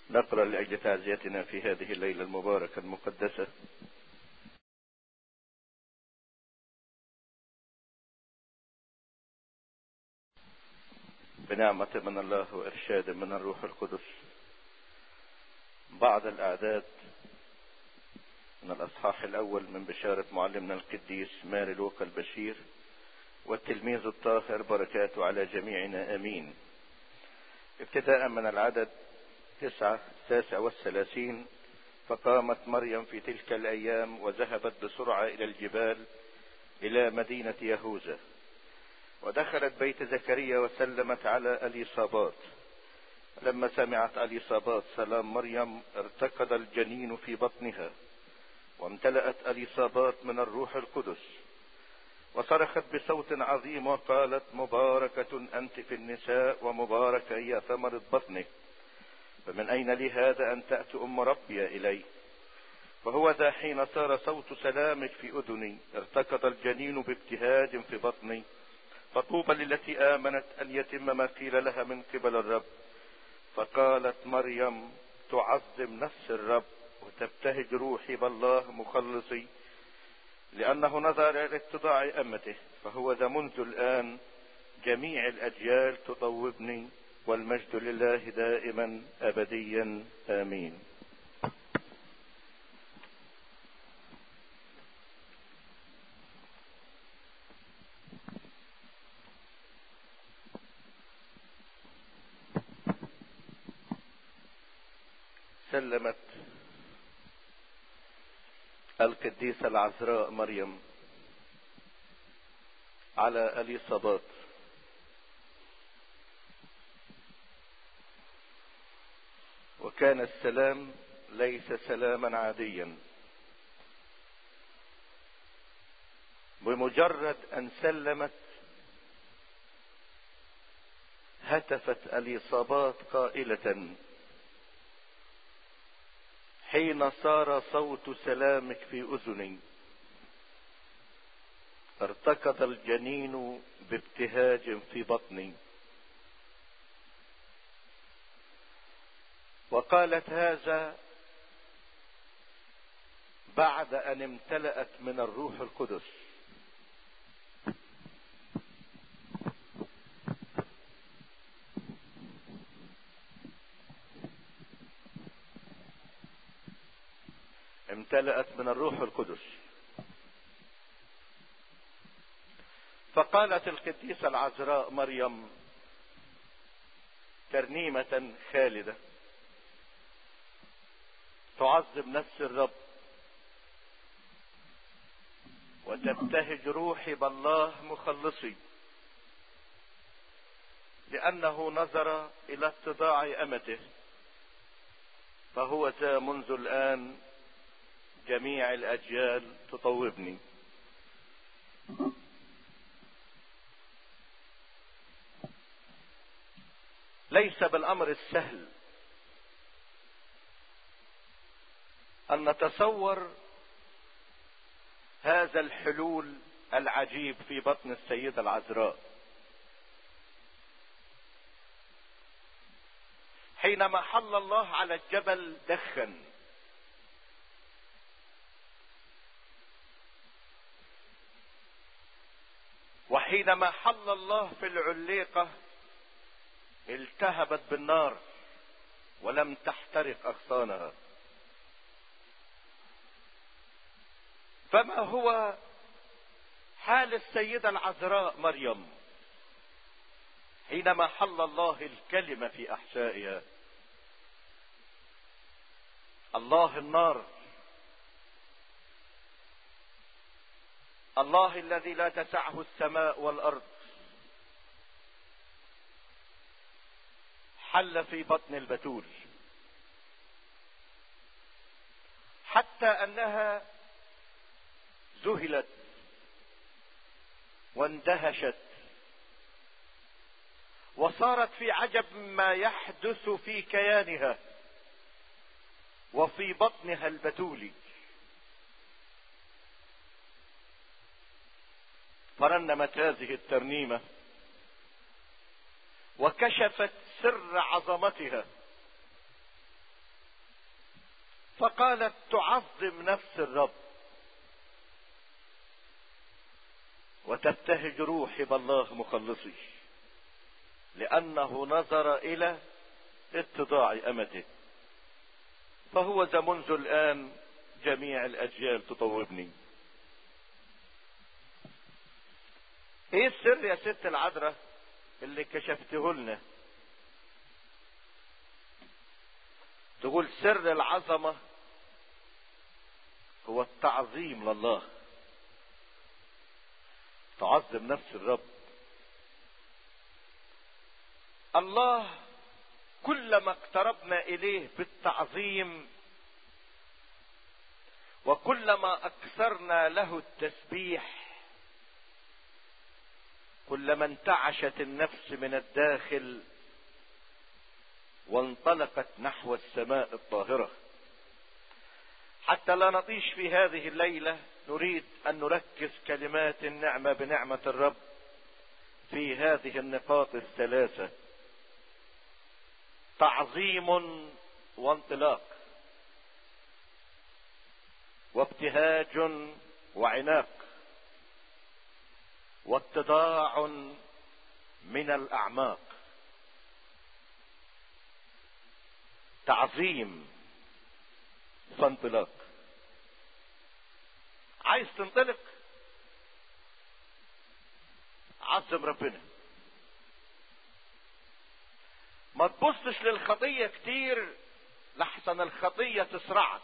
نقرأ لأجل تعزيتنا في هذه الليلة المباركة المقدسة بنعمة من الله وإرشاد من الروح القدس بعض الأعداد من الأصحاح الأول من بشارة معلمنا القديس ماري لوقا البشير والتلميذ الطاهر بركاته على جميعنا آمين ابتداء من العدد تسعة تاسع والثلاثين فقامت مريم في تلك الأيام وذهبت بسرعة إلى الجبال إلى مدينة يهوذا ودخلت بيت زكريا وسلمت على اليصابات لما سمعت اليصابات سلام مريم ارتكض الجنين في بطنها وامتلأت اليصابات من الروح القدس وصرخت بصوت عظيم وقالت مباركة أنت في النساء ومباركة هي ثمرة بطنك فمن أين لي هذا أن تأتي أم ربي إلي فهو ذا حين صار صوت سلامك في أذني ارتكض الجنين بابتهاج في بطني فطوبى للتي آمنت أن يتم ما قيل لها من قبل الرب فقالت مريم تعظم نفس الرب وتبتهج روحي بالله مخلصي لأنه نظر إلى اتضاع أمته فهو ذا منذ الآن جميع الأجيال تطوبني والمجد لله دائما أبديا آمين سلمت القديسة العذراء مريم على اليصابات وكان السلام ليس سلاما عاديا بمجرد ان سلمت هتفت اليصابات قائله حين صار صوت سلامك في اذني ارتكض الجنين بابتهاج في بطني وقالت هذا بعد ان امتلأت من الروح القدس امتلأت من الروح القدس فقالت القديسة العذراء مريم ترنيمة خالدة تعظم نفس الرب وتبتهج روحي بالله مخلصي لأنه نظر إلى اتضاع أمته فهو ذا منذ الآن جميع الأجيال تطوبني ليس بالأمر السهل أن نتصور هذا الحلول العجيب في بطن السيدة العذراء حينما حل الله على الجبل دخن وحينما حل الله في العليقة التهبت بالنار ولم تحترق أغصانها فما هو حال السيدة العذراء مريم حينما حل الله الكلمة في أحشائها الله النار الله الذي لا تسعه السماء والأرض حل في بطن البتول حتى أنها ذهلت واندهشت وصارت في عجب ما يحدث في كيانها وفي بطنها البتولي فرنمت هذه الترنيمه وكشفت سر عظمتها فقالت تعظم نفس الرب وتبتهج روحي بالله مخلصي لأنه نظر إلى اتضاع أمته فهو ذا منذ الآن جميع الأجيال تطوبني ايه السر يا ست العذراء اللي كشفته لنا تقول سر العظمة هو التعظيم لله تعظم نفس الرب الله كلما اقتربنا اليه بالتعظيم وكلما اكثرنا له التسبيح كلما انتعشت النفس من الداخل وانطلقت نحو السماء الطاهره حتى لا نطيش في هذه الليله نريد ان نركز كلمات النعمه بنعمه الرب في هذه النقاط الثلاثه تعظيم وانطلاق وابتهاج وعناق واتضاع من الاعماق تعظيم فانطلاق عايز تنطلق عظم ربنا ما تبصش للخطية كتير لحسن الخطية تسرعك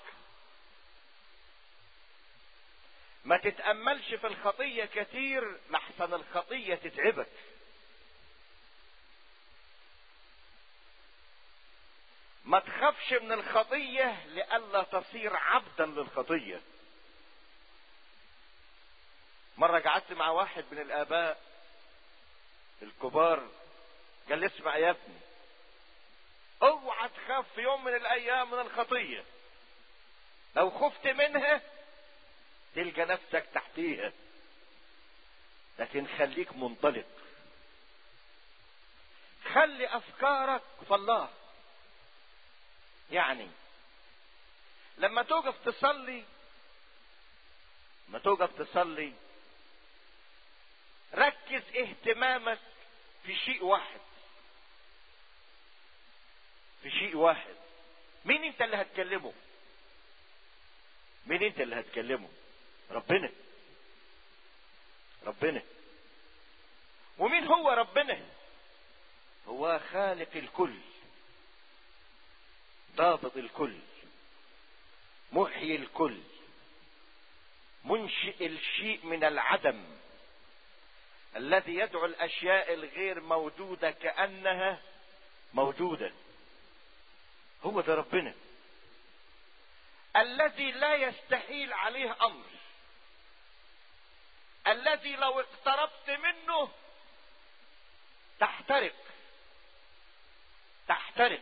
ما تتأملش في الخطية كتير لحسن الخطية تتعبك ما تخافش من الخطية لئلا تصير عبدا للخطية مرة قعدت مع واحد من الآباء الكبار قال لي اسمع يا ابني اوعى تخاف في يوم من الايام من الخطية لو خفت منها تلقى نفسك تحتيها لكن خليك منطلق خلي افكارك في الله يعني لما توقف تصلي لما توقف تصلي ركز اهتمامك في شيء واحد في شيء واحد مين انت اللي هتكلمه مين انت اللي هتكلمه ربنا ربنا ومين هو ربنا هو خالق الكل ضابط الكل محيي الكل منشئ الشيء من العدم الذي يدعو الاشياء الغير موجوده كانها موجوده هو ده ربنا الذي لا يستحيل عليه امر الذي لو اقتربت منه تحترق تحترق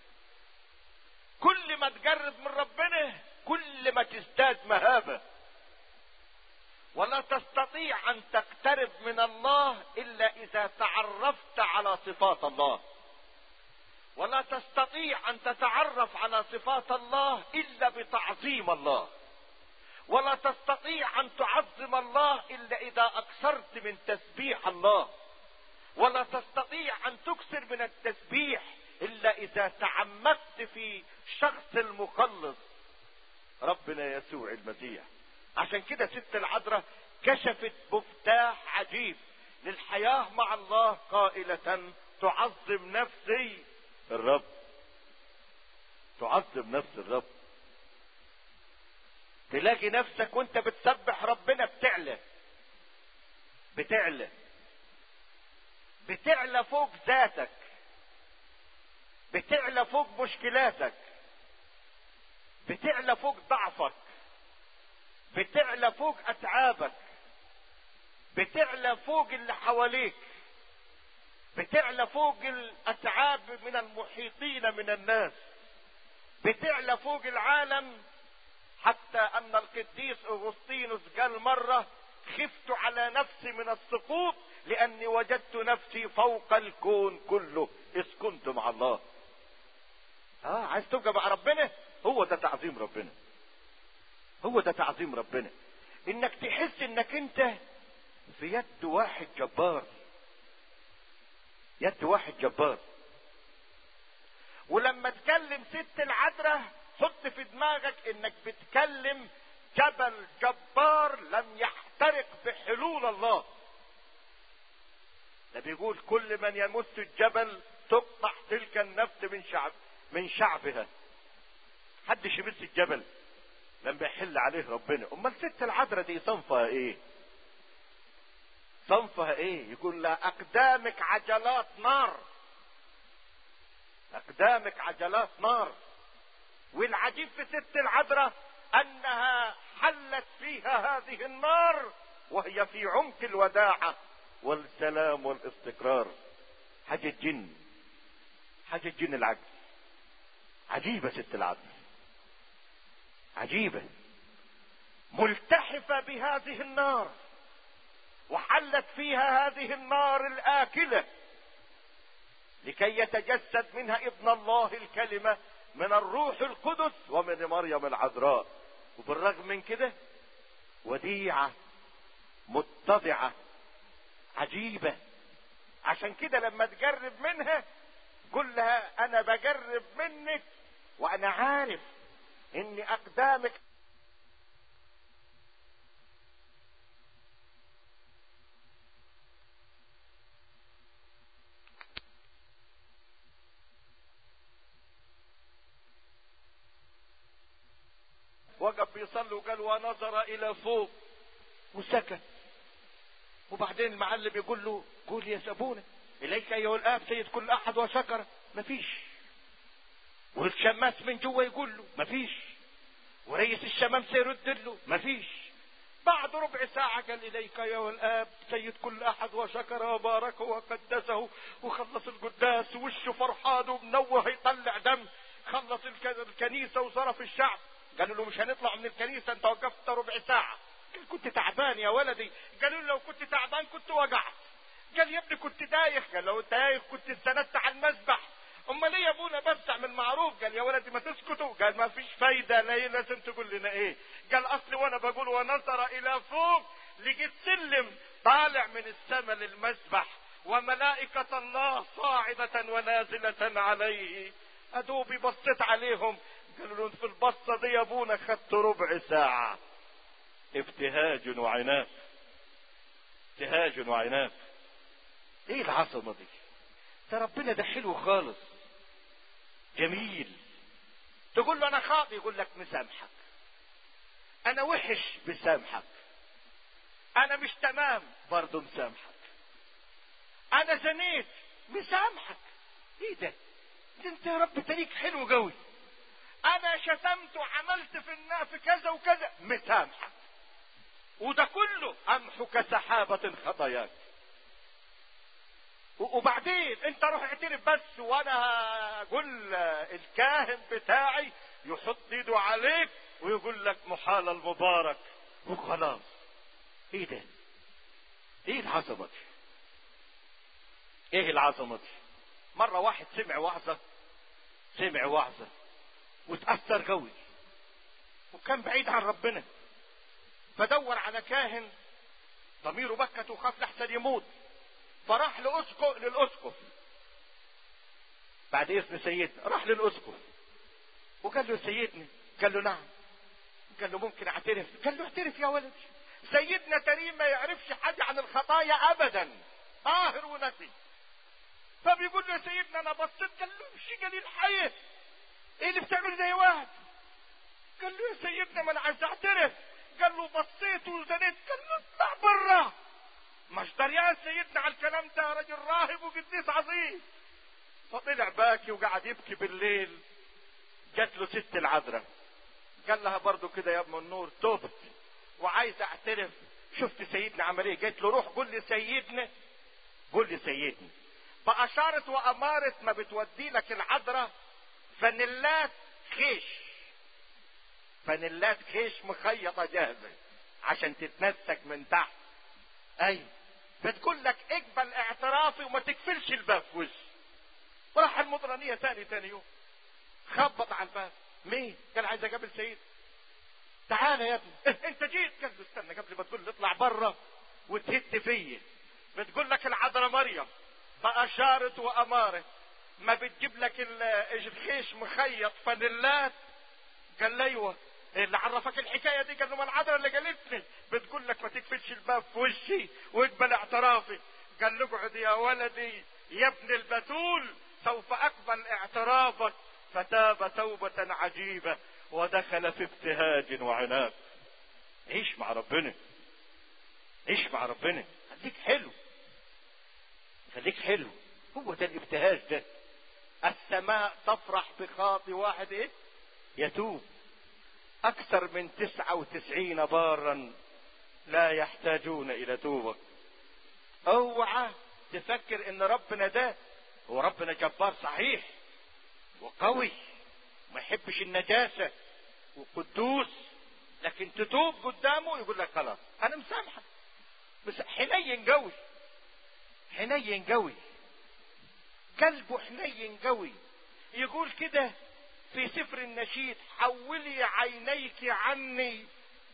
كل ما تجرب من ربنا كل ما تزداد مهابه ولا تستطيع ان تقترب من الله الا اذا تعرفت على صفات الله ولا تستطيع ان تتعرف على صفات الله الا بتعظيم الله ولا تستطيع ان تعظم الله الا اذا اكثرت من تسبيح الله ولا تستطيع ان تكثر من التسبيح الا اذا تعمقت في شخص المخلص ربنا يسوع المسيح عشان كده ست العذراء كشفت مفتاح عجيب للحياة مع الله قائلة تعظم نفسي الرب تعظم نفس الرب تلاقي نفسك وانت بتسبح ربنا بتعلى بتعلى بتعلى فوق ذاتك بتعلى فوق مشكلاتك بتعلى فوق ضعفك بتعلى فوق اتعابك بتعلى فوق اللي حواليك بتعلى فوق الاتعاب من المحيطين من الناس بتعلى فوق العالم حتى ان القديس اغسطينوس قال مره خفت على نفسي من السقوط لاني وجدت نفسي فوق الكون كله اذ كنت مع الله اه عايز تبقى مع ربنا هو ده تعظيم ربنا هو ده تعظيم ربنا انك تحس انك انت في يد واحد جبار يد واحد جبار ولما تكلم ست العذراء حط في دماغك انك بتكلم جبل جبار لم يحترق بحلول الله ده بيقول كل من يمس الجبل تقطع تلك النفس من شعب من شعبها حدش يمس الجبل لما يحل عليه ربنا امال ست العذراء دي صنفها ايه صنفها ايه يقول لها اقدامك عجلات نار اقدامك عجلات نار والعجيب في ست العذراء انها حلت فيها هذه النار وهي في عمق الوداعة والسلام والاستقرار حاجة جن حاجة جن العجل عجيبة ست العذراء عجيبة ملتحفة بهذه النار وحلت فيها هذه النار الآكلة لكي يتجسد منها ابن الله الكلمة من الروح القدس ومن مريم العذراء وبالرغم من كده وديعة متضعة عجيبة عشان كده لما تجرب منها قل لها انا بجرب منك وانا عارف ان اقدامك وقف بيصلي وقال ونظر الى فوق وسكت وبعدين المعلم بيقول له قول يا سابونا اليك ايها الاب سيد كل احد وشكر مفيش والشماس من جوه يقول له مفيش ورئيس الشمامسة يرد له مفيش بعد ربع ساعة قال إليك يا الآب سيد كل أحد وشكر وباركه وقدسه وخلص القداس وشه فرحان ومنوه يطلع دم خلص الكنيسة وصرف الشعب قالوا له مش هنطلع من الكنيسة انت وقفت ربع ساعة قال كنت تعبان يا ولدي قالوا له لو كنت تعبان كنت وقعت قال يا ابني كنت دايخ قال لو دايخ كنت استندت على المسبح امال ليه يا ابونا بس اعمل معروف قال يا ولدي ما تسكتوا قال ما فيش فايدة ليه لازم تقول لنا ايه قال اصلي وانا بقول ونظر الى فوق لقيت سلم طالع من السماء للمسبح وملائكة الله صاعدة ونازلة عليه ادوبي بصيت عليهم قالوا له في البصة دي يا ابونا خدت ربع ساعة ابتهاج وعناق ابتهاج وعناق ايه العظمة دي ده ربنا ده حلو خالص جميل تقول له انا خاطي يقول لك مسامحك انا وحش مسامحك انا مش تمام برضه مسامحك انا زنيت مسامحك ايه ده ده انت يا رب تاريخ حلو قوي انا شتمت وعملت في الناس كذا وكذا مسامحك وده كله امحك سحابة خطاياك وبعدين انت روح اعترف بس وانا اقول الكاهن بتاعي يحط ايده عليك ويقول لك محال المبارك وخلاص ايه ده ايه العظمة دي ايه العظمة دي مرة واحد سمع وعظة سمع وعظة وتأثر قوي وكان بعيد عن ربنا فدور على كاهن ضميره بكت وخاف لحسن يموت فراح لأسقف للأسقف بعد إذن سيدنا راح للأسقف وقال له سيدني قال له نعم قال له ممكن اعترف قال له اعترف يا ولد سيدنا كريم ما يعرفش حاجة عن الخطايا أبدا طاهر ونسي فبيقول له سيدنا أنا بصيت قال له مش قال الحياة إيه اللي بتعمل زي واحد قال له يا سيدنا ما أنا عايز أعترف قال له بصيت وزنيت قال له اطلع برا مش دريان سيدنا على الكلام ده راجل راهب وقديس عظيم فطلع باكي وقعد يبكي بالليل جات له ست العذراء قال لها برضو كده يا ام النور تبت وعايز اعترف شفت سيدنا عمل ايه قالت له روح قول لي سيدنا قول لي سيدنا فاشارت وامارت ما بتودي لك العذراء فانيلات خيش فانيلات خيش مخيطه جاهزه عشان تتنسك من تحت اي بتقول لك اقبل اعترافي وما تقفلش الباب في وشي وراح المطرانية تاني تاني يوم خبط على الباب مين؟ قال عايز اقابل سيد تعالى يا ابني انت جيت قال له استنى قبل ما تقول لي اطلع بره وتهد فيا بتقول لك العذراء مريم بأشارة وأمارة ما بتجيب لك الخيش مخيط فانيلات قال لي ايوه اللي عرفك الحكايه دي قال له ما العذراء اللي قالتني بتقول لك ما تقفلش الباب في وشي واقبل اعترافي قال له اقعد يا ولدي يا ابن البتول سوف اقبل اعترافك فتاب توبة عجيبة ودخل في ابتهاج وعناد عيش مع ربنا عيش مع ربنا خليك حلو خليك حلو هو ده الابتهاج ده السماء تفرح بخاطي واحد ايه يتوب اكثر من تسعة وتسعين بارا لا يحتاجون الى توبة اوعى تفكر ان ربنا ده هو ربنا جبار صحيح وقوي ما يحبش النجاسة وقدوس لكن تتوب قدامه يقول لك خلاص انا مسامحك بس حنين قوي حنين قوي قلبه حنين قوي يقول كده في سفر النشيد حولي عينيك عني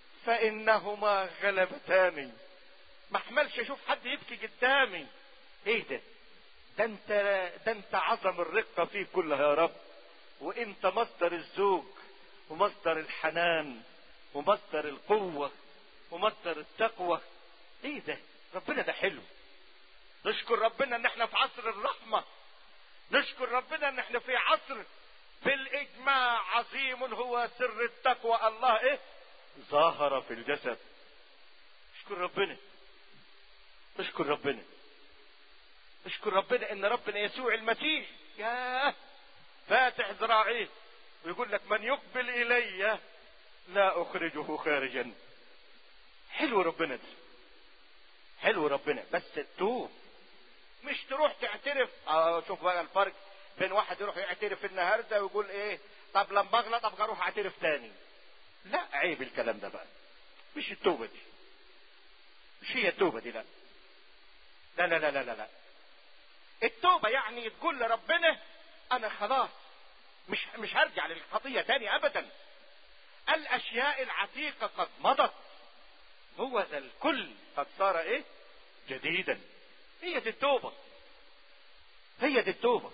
فانهما غلبتاني ما احملش اشوف حد يبكي قدامي ايه ده ده انت ده انت عظم الرقة فيه كلها يا رب وانت مصدر الزوج ومصدر الحنان ومصدر القوة ومصدر التقوى ايه ده ربنا ده حلو نشكر ربنا ان احنا في عصر الرحمة نشكر ربنا ان احنا في عصر بالاجماع عظيم هو سر التقوى الله ايه ظاهر في الجسد اشكر ربنا اشكر ربنا اشكر ربنا ان ربنا يسوع المسيح ياه فاتح ذراعيه ويقول لك من يقبل الي لا اخرجه خارجا حلو ربنا ده حلو ربنا بس تتوب مش تروح تعترف اه شوف بقى الفرق بين واحد يروح يعترف النهارده ويقول ايه طب لما اغلط ابقى اروح اعترف تاني لا عيب الكلام ده بقى مش التوبه دي مش هي التوبه دي لا لا لا لا لا لا, لا. التوبه يعني تقول لربنا انا خلاص مش مش هرجع للخطيه تاني ابدا الاشياء العتيقه قد مضت هو ذا الكل قد صار ايه جديدا هي دي التوبه هي دي التوبه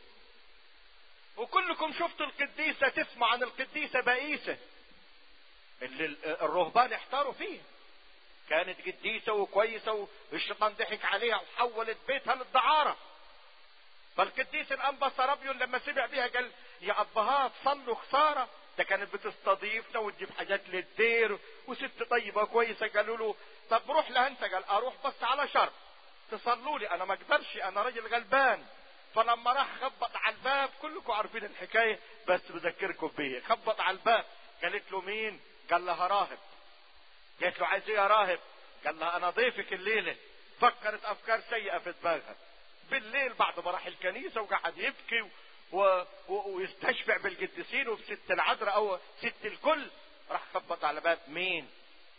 وكلكم شفتوا القديسة تسمع عن القديسة بائسة اللي الرهبان احتاروا فيها كانت قديسة وكويسة والشيطان ضحك عليها وحولت بيتها للدعارة فالقديس الانبا سرابيون لما سمع بيها قال يا ابهات صلوا خسارة ده كانت بتستضيفنا وتجيب حاجات للدير وست طيبة كويسة قالوا له طب روح لها انت قال اروح بس على شرط تصلوا لي انا ما اقدرش انا راجل غلبان فلما راح خبط على الباب كلكم عارفين الحكايه بس بذكركم بيه خبط على الباب قالت له مين قال لها راهب قالت له عايز ايه يا راهب قال لها انا ضيفك الليله فكرت افكار سيئه في دماغها بالليل بعد ما راح الكنيسه وقعد يبكي و... و... ويستشفع بالقديسين وبست العذراء او ست الكل راح خبط على باب مين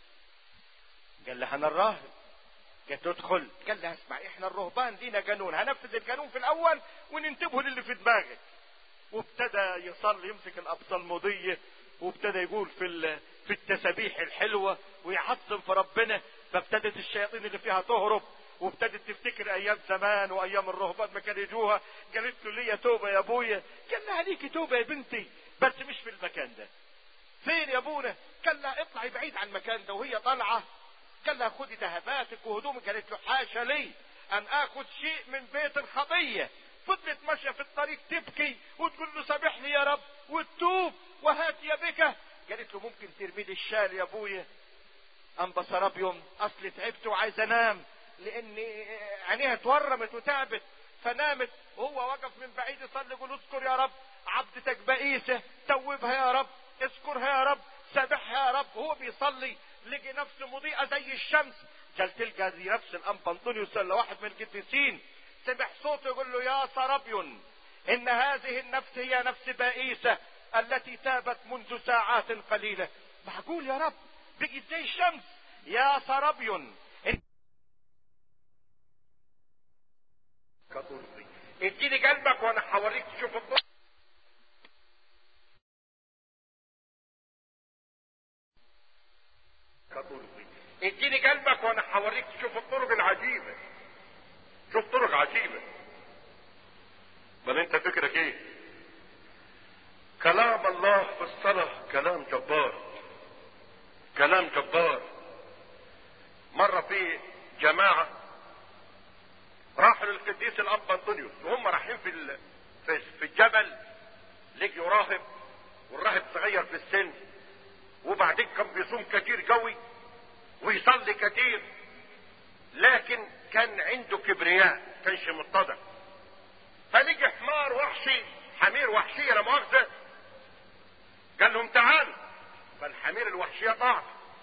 قال لها انا الراهب قالت له ادخل قال لها اسمع احنا الرهبان دينا قانون هنفذ القانون في الاول وننتبهوا للي في دماغك وابتدى يصلي يمسك الابصلموديه وابتدى يقول في في التسابيح الحلوه ويعظم في ربنا فابتدت الشياطين اللي فيها تهرب وابتدت تفتكر ايام زمان وايام الرهبان ما كانوا يجوها قالت له ليا توبه يا ابويا قال لها ليكي توبه يا بنتي بس مش في المكان ده فين يا ابونا قال لها اطلعي بعيد عن المكان ده وهي طالعه قال لها خدي ذهباتك وهدومك قالت له حاشا لي ان اخذ شيء من بيت الخطيه فضلت ماشيه في الطريق تبكي وتقول له سامحني يا رب وتتوب وهات يا بك قالت له ممكن ترمي لي الشال يا ابويا ام بصرابيوم اصل تعبت وعايز انام لان عينيها اتورمت وتعبت فنامت وهو وقف من بعيد يصلي يقول اذكر يا رب عبدتك بئيسه توبها يا رب اذكرها يا رب سامحها يا رب وهو بيصلي لقي نفسه مضيئة زي الشمس قال تلقى دي نفس الأنبا أنطونيوس ولا واحد من القديسين سمع صوته يقول له يا سرابيون إن هذه النفس هي نفس بائسة التي تابت منذ ساعات قليلة معقول يا رب بقيت زي الشمس يا سرابيون اديني قلبك وانا حوريك تشوف الضوء طرقي اديني قلبك وانا هوريك تشوف الطرق العجيبة شوف طرق عجيبة بل انت فكرك ايه كلام الله في الصلاة كلام جبار كلام جبار مرة في جماعة راحوا للقديس الاب انطونيوس وهم رايحين في ال... في في الجبل لقيوا راهب والراهب صغير في السن وبعدين كان بيصوم كتير قوي ويصلي كتير لكن كان عنده كبرياء كانش متضع فلقي حمار وحشي حمير وحشيه لا مؤاخذه قال لهم تعالوا فالحمير الوحشيه طاعت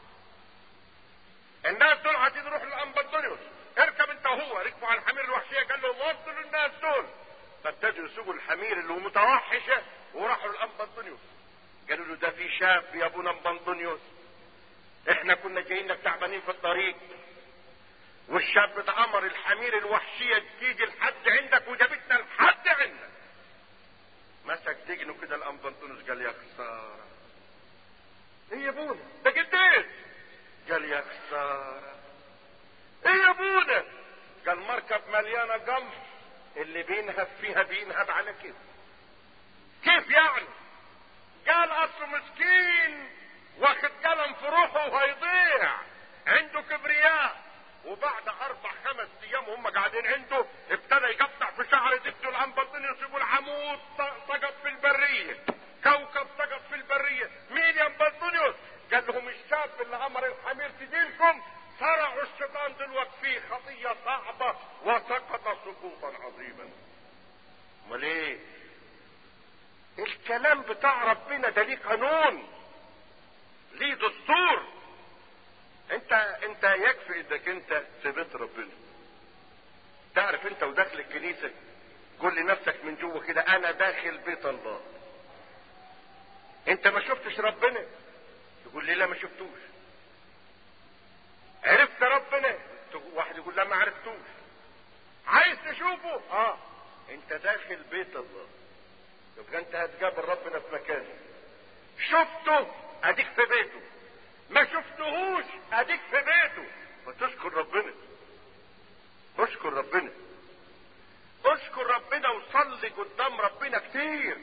الناس دول عايزين يروحوا للامبردونيوس اركب انت وهو ركبوا على الحمير الوحشيه قال لهم وصلوا الناس دول فابتدوا يسوقوا الحمير اللي هو متوحشه وراحوا للامبردونيوس قالوا له ده في شاب يا ابونا امبردونيوس احنا كنا جايين لك تعبانين في الطريق والشاب ده امر الحمير الوحشيه تيجي لحد عندك وجابتنا لحد عندك مسك دجنه كده الامبردونيوس قال يا خساره ايه يا ابونا ده جديد قال يا خساره ايه يا ابونا قال مركب مليانه قمح اللي بينهب فيها بينهب على كده كيف يعني قال اصله مسكين واخد قلم في روحه وهيضيع عنده كبرياء وبعد اربع خمس ايام هم قاعدين عنده ابتدى يقطع في شعر دبته الامبردين يقول عمود سقط في البريه كوكب سقط في البريه مين يا امبردونيوس قال لهم الشاب اللي امر الحمير تجيلكم صرعوا الشيطان دلوقتي فيه خطيه صعبه وسقط سقوطا عظيما امال ايه الكلام بتاع ربنا ده ليه قانون ليه دستور انت انت يكفي انك انت في بيت ربنا تعرف انت وداخل الكنيسة قول لنفسك من جوه كده انا داخل بيت الله انت ما شفتش ربنا تقول لي لا ما شفتوش عرفت ربنا واحد يقول لا ما عرفتوش عايز تشوفه اه انت داخل بيت الله يبقى انت هتقابل ربنا في مكانه شفته اديك في بيته ما شفتهوش اديك في بيته فتشكر ربنا اشكر ربنا اشكر ربنا وصلي قدام ربنا كتير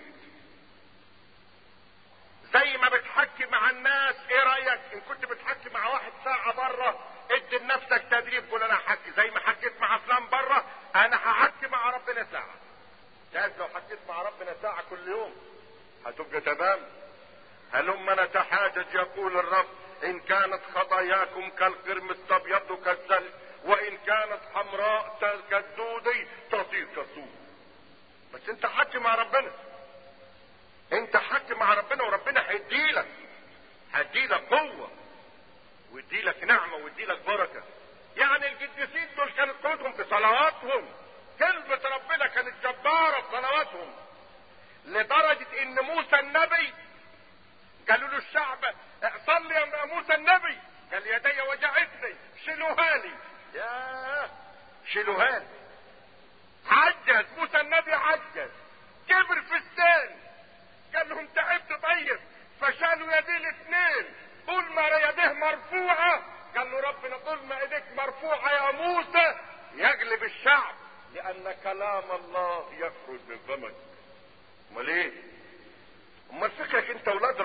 زي ما بتحكي مع الناس ايه رايك ان كنت بتحكي مع واحد ساعه بره ادي لنفسك تدريب قول انا هحكي زي ما حكيت مع فلان بره انا هحكي مع ربنا ساعه جاهز لو حكيت مع ربنا ساعه كل يوم هتبقى تمام هلما نتحاجج يقول الرب ان كانت خطاياكم كالقرم الابيض كالثلج وان كانت حمراء كالدودي تصير كالصوف بس انت حكي مع ربنا انت حكي مع ربنا وربنا هيديلك هيديلك قوة ويديلك نعمة ويديلك بركة يعني القديسين دول كانت قوتهم في صلواتهم كلمة ربنا كانت جبارة في صلواتهم لدرجة ان موسى النبي قالوا له الشعب صلي يا موسى النبي قال يدي وجعتني شيلوها لي يا شيلوها لي عجز موسى النبي عجز كبر في السن قال لهم تعبت طيب فشالوا يديه الاثنين طول ما يديه مرفوعة قال له ربنا طول ما ايديك مرفوعة يا موسى يغلب الشعب لان كلام الله يخرج من فمك امال ايه امال فكرك انت اولاد